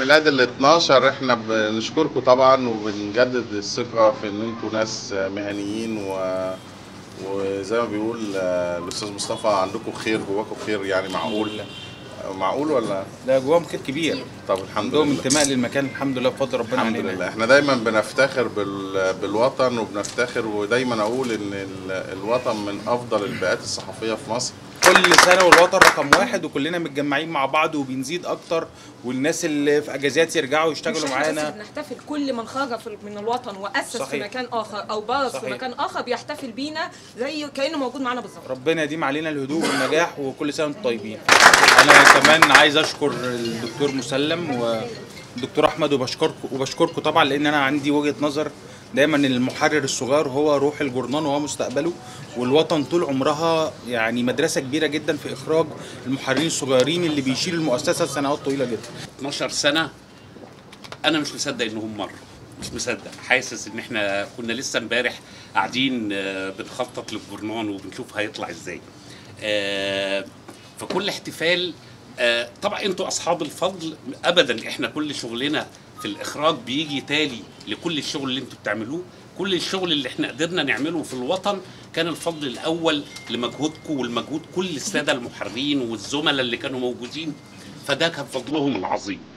ميلاد ال 12 احنا بنشكركم طبعا وبنجدد الثقة في ان انتوا ناس مهنيين و وزي ما بيقول آه، الاستاذ مصطفى عندكم خير جواكم خير يعني معقول معقول ولا لا جواهم خير كبير طب الحمد عندهم لله انتماء للمكان الحمد لله بفضل ربنا الحمد علينا لله احنا دايما بنفتخر بال... بالوطن وبنفتخر ودايما اقول ان ال... الوطن من افضل البيئات الصحفيه في مصر كل سنه والوطن رقم واحد وكلنا متجمعين مع بعض وبنزيد اكتر والناس اللي في اجازات يرجعوا يشتغلوا مش احنا بس معانا بنحتفل كل من خرج في- من الوطن واسس في صحيح. مكان اخر او برز في صحيح. مكان اخر بيحتفل بينا زي كانه موجود معانا بالظبط ربنا يديم علينا الهدوء والنجاح وكل سنه وانتم طيبين انا كمان عايز اشكر الدكتور مسلم والدكتور احمد وبشكركم وبشكركم طبعا لان انا عندي وجهه نظر دايما ان المحرر الصغير هو روح الجورنال وهو مستقبله والوطن طول عمرها يعني مدرسه كبيره جدا في اخراج المحررين الصغيرين اللي بيشيلوا المؤسسه لسنوات طويله جدا 12 سنه انا مش مصدق انهم مروا مش مصدق حاسس ان احنا كنا لسه امبارح قاعدين آه، بنخطط للجورنان وبنشوف هيطلع ازاي آه، فكل احتفال آه، طبعا انتوا اصحاب الفضل ابدا احنا كل شغلنا في الاخراج بيجي تالي لكل الشغل اللي انتوا بتعملوه كل الشغل اللي احنا قدرنا نعمله في الوطن كان الفضل الاول لمجهودكم والمجهود كل الساده المحررين والزملاء اللي كانوا موجودين فده كان فضلهم العظيم